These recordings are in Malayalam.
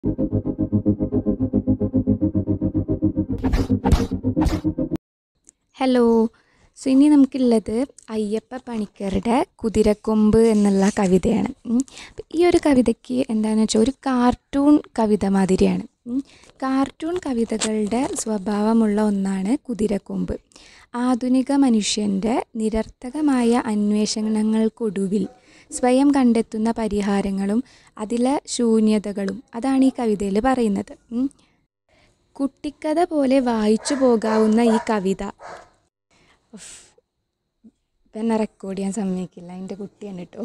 ഹലോ സോ ഇനി നമുക്കുള്ളത് അയ്യപ്പ പണിക്കരുടെ കുതിരക്കൊമ്പ് എന്നുള്ള കവിതയാണ് ഉം. അപ്പൊ ഈ ഒരു കവിതയ്ക്ക് എന്താണെന്ന് വെച്ചാൽ ഒരു കാർട്ടൂൺ കവിത മാതിരിയാണ് ഉം. കാർട്ടൂൺ കവിതകളുടെ സ്വഭാവമുള്ള ഒന്നാണ് കുതിരക്കൊമ്പ് ആധുനിക മനുഷ്യൻ്റെ നിരർത്ഥകമായ അന്വേഷണങ്ങൾക്കൊടുവിൽ സ്വയം കണ്ടെത്തുന്ന പരിഹാരങ്ങളും അതിലെ ശൂന്യതകളും അതാണ് ഈ കവിതയിൽ പറയുന്നത് ഉം. കുട്ടിക്കഥ പോലെ വായിച്ചു പോകാവുന്ന ഈ കവിത ഉഫ്. ഇതെന്നെ റെക്കോർഡ് ചെയ്യാൻ സമ്മതിക്കില്ല എൻ്റെ കുട്ടിയാണ് കേട്ടോ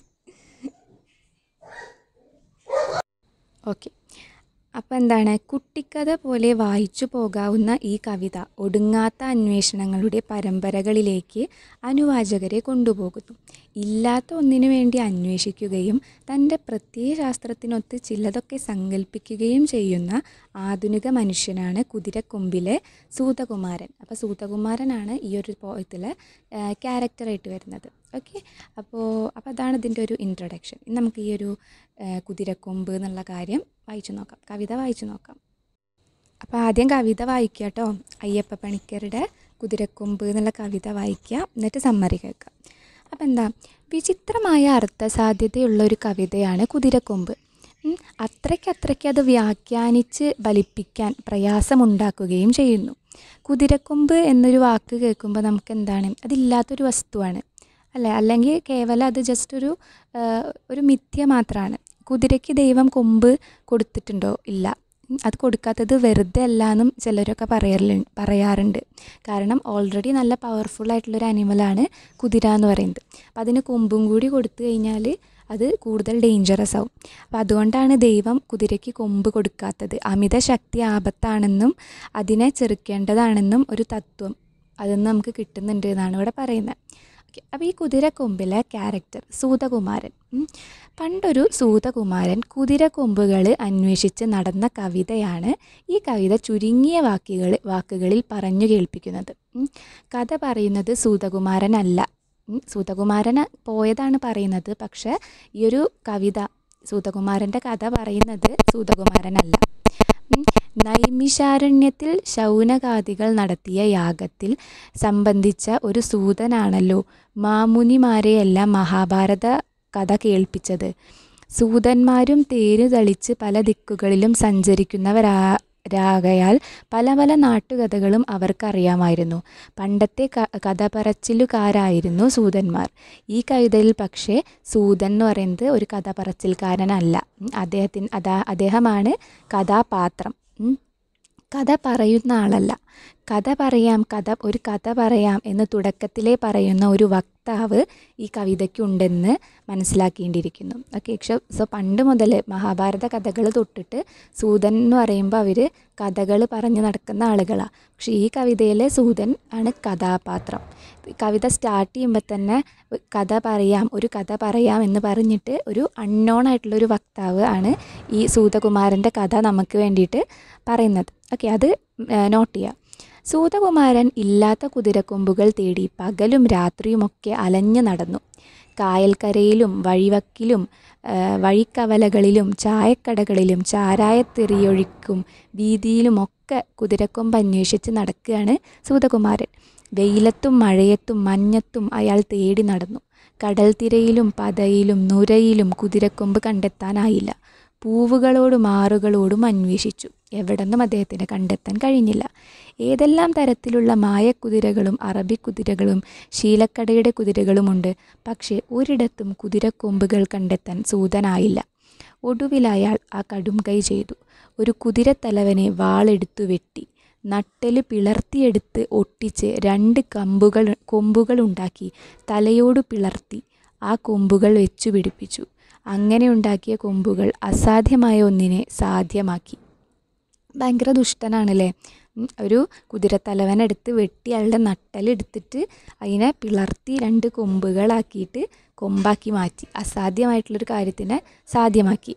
ഓക്കെ അപ്പം എന്താണ് കുട്ടിക്കഥ പോലെ വായിച്ചു പോകാവുന്ന ഈ കവിത ഒടുങ്ങാത്ത അന്വേഷണങ്ങളുടെ പരമ്പരകളിലേക്ക് അനുവാചകരെ കൊണ്ടുപോകുന്നു ഇല്ലാത്ത ഒന്നിനു വേണ്ടി അന്വേഷിക്കുകയും തൻ്റെ പ്രത്യയശാസ്ത്രത്തിനൊത്ത് ചിലതൊക്കെ സങ്കല്പിക്കുകയും ചെയ്യുന്ന ആധുനിക മനുഷ്യനാണ് കുതിരക്കൊമ്പിലെ സൂതകുമാരൻ അപ്പോൾ സൂതകുമാരനാണ് ഈ ഒരു പോയത്തിലെ ക്യാരക്ടറായിട്ട് വരുന്നത് ഓക്കെ അപ്പോൾ അപ്പോൾ അതാണ് ഇതിൻ്റെ ഒരു ഇൻട്രൊഡക്ഷൻ ഇനി നമുക്ക് ഈ ഒരു ആ, കുതിരക്കൊമ്പ് എന്നുള്ള കാര്യം വായിച്ചു നോക്കാം കവിത വായിച്ചു നോക്കാം അപ്പോൾ ആദ്യം കവിത വായിക്കുക കേട്ടോ അയ്യപ്പ പണിക്കരുടെ കുതിരക്കൊമ്പ് എന്നുള്ള കവിത വായിക്കുക എന്നിട്ട് സമ്മറി കേൾക്കുക അപ്പോൾ എന്താ വിചിത്രമായ അർത്ഥസാധ്യതയുള്ള ഒരു കവിതയാണ് കുതിരക്കൊമ്പ് ഉം, അത്രയ്ക്ക് അത്രയ്ക്ക് അത് വ്യാഖ്യാനിച്ച് ഫലിപ്പിക്കാൻ പ്രയാസമുണ്ടാക്കുകയും ചെയ്യുന്നു കുതിരക്കൊമ്പ് എന്നൊരു വാക്ക് കേൾക്കുമ്പോൾ നമുക്ക് എന്താണ് അതില്ലാത്തൊരു വസ്തുവാണ് അല്ലേ അല്ലെങ്കിൽ കേവലം അത് ജസ്റ്റ് ഒരു ആ, ഒരു മിഥ്യ മാത്രമാണ് കുതിരയ്ക്ക് ദൈവം കൊമ്പ് കൊടുത്തിട്ടുണ്ടോ ഇല്ല ഉം, അത് കൊടുക്കാത്തത് വെറുതെ അല്ല എന്നും ചിലരൊക്കെ പറയല് പറയാറുണ്ട് കാരണം ഓൾറെഡി നല്ല പവർഫുൾ ആയിട്ടുള്ളൊരു അനിമലാണ് കുതിര എന്ന് പറയുന്നത് അപ്പം അതിന് കൊമ്പും കൂടി കൊടുത്തു കഴിഞ്ഞാൽ അത് കൂടുതൽ ഡേഞ്ചറസ് ആവും അപ്പം അതുകൊണ്ടാണ് ദൈവം കുതിരയ്ക്ക് കൊമ്പ് കൊടുക്കാത്തത് അമിത ശക്തി ആപത്താണെന്നും അതിനെ ചെറുക്കേണ്ടതാണെന്നും ഒരു തത്വം അതിൽ നിന്ന് നമുക്ക് കിട്ടുന്നുണ്ട് എന്നാണ് ഇവിടെ പറയുന്നത് ഓക്കെ അപ്പോൾ ഈ കുതിരക്കൊമ്പിലെ ക്യാരക്ടർ സൂതകുമാരൻ ഉം. പണ്ടൊരു സൂതകുമാരൻ കുതിരക്കൊമ്പുകൾ അന്വേഷിച്ച് നടന്ന കവിതയാണ് ഈ കവിത ചുരുങ്ങിയ വാക്കുകൾ വാക്കുകളിൽ പറഞ്ഞു കേൾപ്പിക്കുന്നത് ഉം. കഥ പറയുന്നത് സൂതകുമാരനല്ല ഉം. സൂതകുമാരന് പോയതാണ് പറയുന്നത് പക്ഷേ ഈ ഒരു കവിത സൂതകുമാരൻ്റെ കഥ പറയുന്നത് സൂതകുമാരനല്ല ഉം. നൈമിഷാരണ്യത്തിൽ ശൗനകാദികൾ നടത്തിയ യാഗത്തിൽ സംബന്ധിച്ച ഒരു സൂതനാണല്ലോ മാമുനിമാരെയെല്ലാം മഹാഭാരത കഥ കേൾപ്പിച്ചത് സൂതന്മാരും തേര് തളിച്ച് പല ദിക്കുകളിലും സഞ്ചരിക്കുന്നവരാ രാകയാൽ പല പല നാട്ടുകഥകളും അവർക്കറിയാമായിരുന്നു പണ്ടത്തെ ക കഥ പറച്ചിലുകാരായിരുന്നു സൂതന്മാർ ഈ കവിതയിൽ പക്ഷേ സൂതൻ എന്ന് പറയുന്നത് ഒരു കഥ പറച്ചിൽക്കാരനല്ല ഉം, അദ്ദേഹത്തിന് അതാ അദ്ദേഹമാണ് കഥാപാത്രം ഉം. കഥ പറയുന്ന ആളല്ല കഥ പറയാം കഥ ഒരു കഥ പറയാം എന്ന് തുടക്കത്തിലേ പറയുന്ന ഒരു വക്താവ് ഈ കവിതയ്ക്കുണ്ടെന്ന് മനസ്സിലാക്കേണ്ടിയിരിക്കുന്നു ഓക്കെ സോ സോ പണ്ട് മുതൽ മഹാഭാരത കഥകൾ തൊട്ടിട്ട് സൂതൻ എന്ന് പറയുമ്പോൾ അവർ കഥകൾ പറഞ്ഞു നടക്കുന്ന ആളുകളാണ് പക്ഷേ ഈ കവിതയിലെ സൂതൻ ആണ് കഥാപാത്രം ഈ കവിത സ്റ്റാർട്ട് ചെയ്യുമ്പോൾ തന്നെ കഥ പറയാം ഒരു കഥ പറയാം എന്ന് പറഞ്ഞിട്ട് ഒരു അൺനോൺ ആയിട്ടുള്ളൊരു വക്താവ് ആണ് ഈ സൂതകുമാരൻ്റെ കഥ നമുക്ക് വേണ്ടിയിട്ട് പറയുന്നത് ഓക്കെ അത് നോട്ട് ചെയ്യുക സൂതകുമാരൻ ഇല്ലാത്ത കുതിരക്കൊമ്പുകൾ തേടി പകലും രാത്രിയുമൊക്കെ അലഞ്ഞു നടന്നു കായൽക്കരയിലും വഴിവക്കിലും ആ, വഴിക്കവലകളിലും ചായക്കടകളിലും ചാരായത്തെറിയൊഴിക്കും വീതിയിലുമൊക്കെ കുതിരക്കൊമ്പ് അന്വേഷിച്ച് നടക്കുകയാണ് സൂതകുമാരൻ വെയിലത്തും മഴയത്തും മഞ്ഞത്തും അയാൾ തേടി നടന്നു കടൽ തിരയിലും പതയിലും നുരയിലും കുതിരക്കൊമ്പ് കണ്ടെത്താനായില്ല പൂവുകളോടും ആറുകളോടും അന്വേഷിച്ചു എവിടെന്നും അദ്ദേഹത്തിന് കണ്ടെത്താൻ കഴിഞ്ഞില്ല ഏതെല്ലാം തരത്തിലുള്ള മായക്കുതിരകളും അറബിക്കുതിരകളും ശീലക്കടയുടെ കുതിരകളുമുണ്ട് പക്ഷേ ഒരിടത്തും കുതിരക്കൊമ്പുകൾ കണ്ടെത്താൻ സൂതനായില്ല ഒടുവിൽ അയാൾ ആ കടും കൈ ചെയ്തു ഒരു കുതിരത്തലവനെ വാളെടുത്തു വെട്ടി നട്ടെല് പിളർത്തിയെടുത്ത് ഒട്ടിച്ച് രണ്ട് കമ്പുകൾ കൊമ്പുകളുണ്ടാക്കി തലയോട് പിളർത്തി ആ കൊമ്പുകൾ വെച്ചു പിടിപ്പിച്ചു അങ്ങനെ ഉണ്ടാക്കിയ കൊമ്പുകൾ അസാധ്യമായ ഒന്നിനെ സാധ്യമാക്കി ഭയങ്കര ദുഷ്ടനാണല്ലേ ഉം, ഒരു കുതിരത്തലവനെടുത്ത് വെട്ടി അയാളുടെ നട്ടലെടുത്തിട്ട് അതിനെ പിളർത്തി രണ്ട് കൊമ്പുകളാക്കിയിട്ട് കൊമ്പാക്കി മാറ്റി അസാധ്യമായിട്ടുള്ളൊരു കാര്യത്തിനെ സാധ്യമാക്കി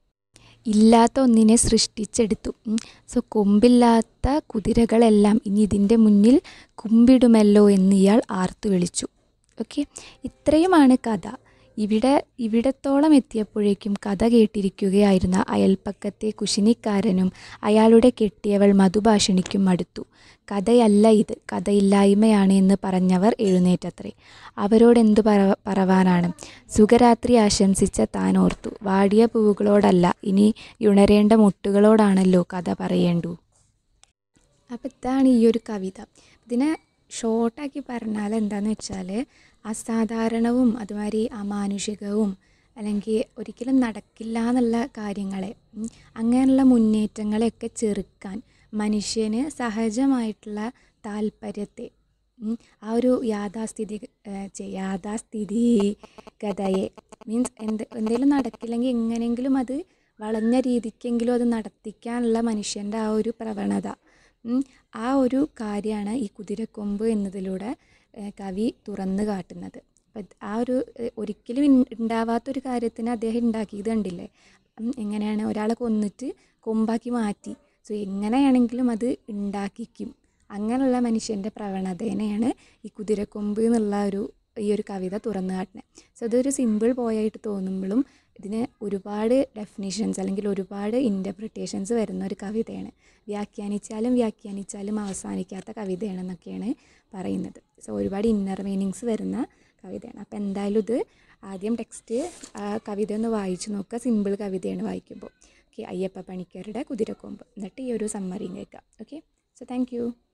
ഇല്ലാത്ത ഒന്നിനെ സൃഷ്ടിച്ചെടുത്തു ഉം. സോ കൊമ്പില്ലാത്ത കുതിരകളെല്ലാം ഇനി ഇതിൻ്റെ മുന്നിൽ കുമ്പിടുമല്ലോ എന്ന് ഇയാൾ ആർത്തു വിളിച്ചു ഓക്കെ ഇത്രയുമാണ് കഥ ഇവിടെ ഇവിടത്തോളം എത്തിയപ്പോഴേക്കും കഥ കേട്ടിരിക്കുകയായിരുന്ന അയൽപ്പക്കത്തെ കുശിനിക്കാരനും അയാളുടെ കെട്ടിയവൾ മധുഭാഷിണിക്കും മടുത്തു കഥയല്ല ഇത് കഥയില്ലായ്മയാണ് എന്ന് പറഞ്ഞവർ എഴുന്നേറ്റത്രേ അവരോടെന്തു പറ പറവാനാണ് സുഖരാത്രി ആശംസിച്ച താൻ ഓർത്തു വാടിയ പൂവുകളോടല്ല ഇനി ഉണരേണ്ട മുട്ടുകളോടാണല്ലോ കഥ പറയേണ്ടു അപ്പോൾ ഇതാണ് ഈ ഒരു കവിത ഇതിനെ ഷോർട്ടാക്കി പറഞ്ഞാൽ എന്താന്ന് വെച്ചാൽ അസാധാരണവും അതുമാതിരി അമാനുഷികവും അല്ലെങ്കിൽ ഒരിക്കലും നടക്കില്ല എന്നുള്ള കാര്യങ്ങളെ ഉം, അങ്ങനെയുള്ള മുന്നേറ്റങ്ങളെയൊക്കെ ചെറുക്കാൻ മനുഷ്യന് സഹജമായിട്ടുള്ള താല്പര്യത്തെ ഉം, ആ ഒരു യാഥാസ്ഥിതി ഏഹ്, ചെ- യാഥാസ്ഥിതികതയെ മീൻസ് എന്ത് എന്തെങ്കിലും നടക്കില്ലെങ്കിൽ എങ്ങനെയെങ്കിലും അത് വളഞ്ഞ രീതിക്കെങ്കിലും അത് നടത്തിക്കാനുള്ള മനുഷ്യൻ്റെ ആ ഒരു പ്രവണത ഉം, ആ ഒരു കാര്യമാണ് ഈ കുതിരക്കൊമ്പ് എന്നതിലൂടെ ഏഹ്, കവി തുറന്ന് കാട്ടുന്നത് അപ്പം ആ ഒരു ഏഹ്, ഒരിക്കലും ഇൻ- ഉണ്ടാവാത്തൊരു കാര്യത്തിന് അദ്ദേഹം ഉണ്ടാക്കിയത് കണ്ടില്ലേ ഉം, എങ്ങനെയാണ് ഒരാളെ കൊന്നിട്ട് കൊമ്പാക്കി മാറ്റി സോ എങ്ങനെയാണെങ്കിലും അത് ഉണ്ടാക്കിക്കും അങ്ങനെയുള്ള മനുഷ്യൻ്റെ പ്രവണതേനെയാണ് ഈ കുതിരക്കൊമ്പ് എന്നുള്ള ഒരു ഈ ഒരു കവിത തുറന്നു കാട്ടുന്നത് സോ ഇതൊരു സിമ്പിൾ പോയായിട്ട് തോന്നുമ്പോഴും ഇതിന് ഒരുപാട് ഡെഫിനിഷൻസ് അല്ലെങ്കിൽ ഒരുപാട് ഇൻ്റർപ്രിട്ടേഷൻസ് വരുന്ന ഒരു കവിതയാണ് വ്യാഖ്യാനിച്ചാലും വ്യാഖ്യാനിച്ചാലും അവസാനിക്കാത്ത കവിതയാണെന്നൊക്കെയാണ് പറയുന്നത് സോ ഒരുപാട് ഇന്നർ മീനിങ്സ് വരുന്ന കവിതയാണ് അപ്പോൾ എന്തായാലും ഇത് ആദ്യം ടെക്സ്റ്റ് ആ കവിത ഒന്ന് വായിച്ചു നോക്കുക സിമ്പിൾ കവിതയാണ് വായിക്കുമ്പോൾ ഓക്കെ അയ്യപ്പ പണിക്കരുടെ കുതിരക്കൊമ്പ് എന്നിട്ട് ഈ ഒരു സമ്മറിയും കേൾക്കാം ഓക്കെ സോ താങ്ക് യു